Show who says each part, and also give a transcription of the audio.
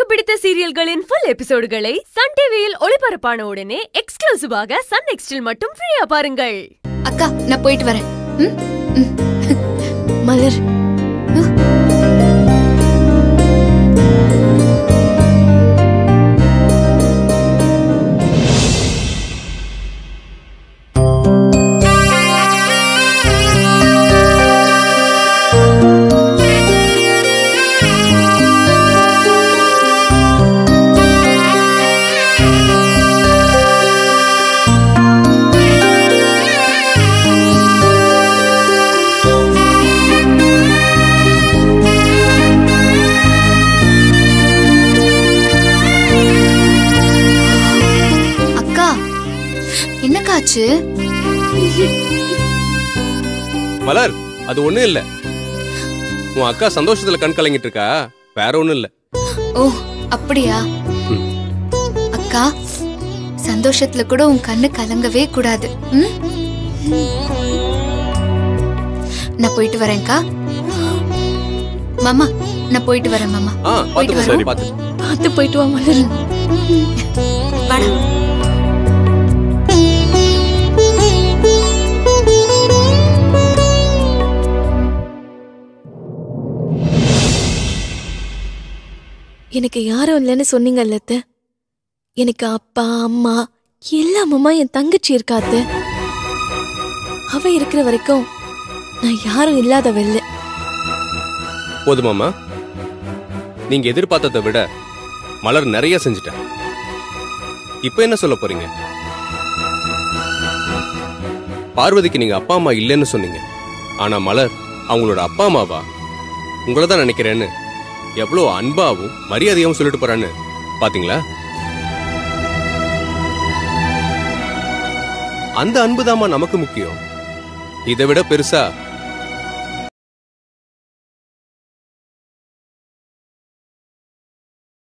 Speaker 1: பிடித்த சீரியல்களின் full எபிசோடுகளை Sun டிவியில் ஒளிபரப்பான உடனே எக்ஸ்க்ளூசிவாக சன் நெக்ஸ்டில் மட்டும் ஃப்ரீயா பாருங்கள்
Speaker 2: அக்கா நான் போயிட்டு வரேன் ம்? ம். மலர் அக்கா என்னக்காச்சு
Speaker 3: மலர் அது ஒண்ணும் இல்ல உன் அக்கா சந்தோஷத்துல கண் கலங்கிட்டு இருக்கா வேற ஒண்ணும் இல்ல
Speaker 2: ஓ அப்படியா
Speaker 3: ம்.
Speaker 2: அக்கா சந்தோஷத்துல கூட உன் கண்ணு கலங்கவே கூடாது ம்? நான் போயிட்டு வரேன்க்கா மாமா நான் போயிட்டு வரேன் மாமா
Speaker 3: ஆ
Speaker 2: போயிட்டு
Speaker 3: பாத்து
Speaker 2: வரேன்.
Speaker 3: பாத்து
Speaker 2: பார்த்து போயிட்டு வா மலர் வாடா
Speaker 4: எனக்கு யாரும் இல்லைன்னு சொன்னீங்கல்ல அத்தை எனக்கு அப்பா அம்மா எல்லாமுமா என் தங்கச்சி இருக்கா அத்தை அவ இருக்கிற வரைக்கும் நான் யாரும் இல்லாதவ இல்லை
Speaker 3: போதுமாமா நீங்க எதிர்பார்த்ததை விட மலர் நிறைய செஞ்சுட்டா இப்ப என்ன சொல்ல போறீங்க பார்வதிக்கு நீங்க அப்பா அம்மா இல்லைன்னு சொன்னீங்க ஆனா மலர் அவங்களோட அப்பா அம்மாவா உங்களை தான் நினைக்கிறேன்னு எவ்வளவு அன்பாவும் மரியாதையாவும் சொல்லிட்டு போறான்னு பாத்தீங்களா அந்த அன்புதாம்மா நமக்கு முக்கியம் இதை விட பெருசா